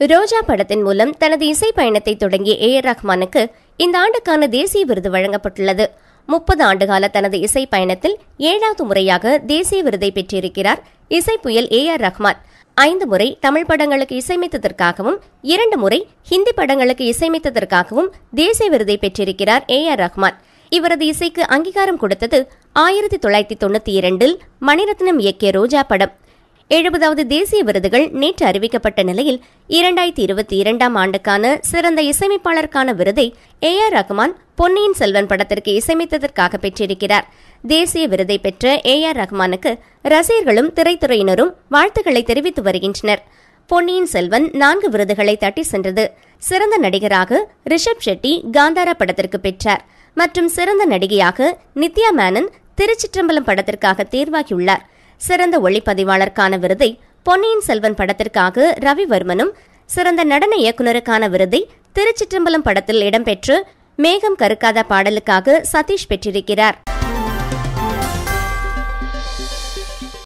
ரோஜா படத்தின் மூலம் தனது இசை பயணத்தை தொடங்கிய ஏ ஆர் ரஹ்மானுக்கு இந்த ஆண்டுக்கான தேசிய விருது வழங்கப்பட்டுள்ளது முப்பது ஆண்டுகால தனது இசை பயணத்தில் ஏழாவது முறையாக தேசிய விருதை பெற்றிருக்கிறார் இசை புயல் ஏ ஆர் ரஹ்மான் ஐந்து முறை தமிழ் படங்களுக்கு இசையமைத்ததற்காகவும் இரண்டு முறை ஹிந்தி படங்களுக்கு இசையமைத்ததற்காகவும் தேசிய விருதை பெற்றிருக்கிறார் ஏ ஆர் ரஹ்மான் இவரது இசைக்கு அங்கீகாரம் கொடுத்தது ஆயிரத்தி தொள்ளாயிரத்தி தொண்ணூத்தி இரண்டில் மணிரத்னம் இயக்கிய ரோஜா படம் எழுபதாவது தேசிய விருதுகள் நேற்று அறிவிக்கப்பட்ட நிலையில் இரண்டாயிரத்தி இருபத்தி இரண்டாம் ஆண்டுக்கான சிறந்த இசையமைப்பாளருக்கான விருதை ஏ ஆர் ரஹ்மான் பொன்னியின் செல்வன் படத்திற்கு இசையமைத்ததற்காக பெற்றிருக்கிறார் தேசிய விருதை பெற்ற ஏ ஆர் ரஹ்மானுக்கு ரசிகர்களும் திரைத்துறையினரும் வாழ்த்துக்களை தெரிவித்து வருகின்றனர் பொன்னியின் செல்வன் நான்கு விருதுகளை தட்டி சென்றது சிறந்த நடிகராக ரிஷப் ஷெட்டி காந்தாரா படத்திற்கு பெற்றார் மற்றும் சிறந்த நடிகையாக நித்யா மேனன் திருச்சிற்றம்பலம் படத்திற்காக தேர்வாகியுள்ளார் சிறந்த ஒளிப்பதிவாளருக்கான விருதை பொன்னியின் செல்வன் படத்திற்காக ரவிவர்மனும் சிறந்த நடன இயக்குனருக்கான விருதை திருச்சிற்றம்பலம் படத்தில் இடம்பெற்று மேகம் கருக்காத பாடலுக்காக சதீஷ் பெற்றிருக்கிறார்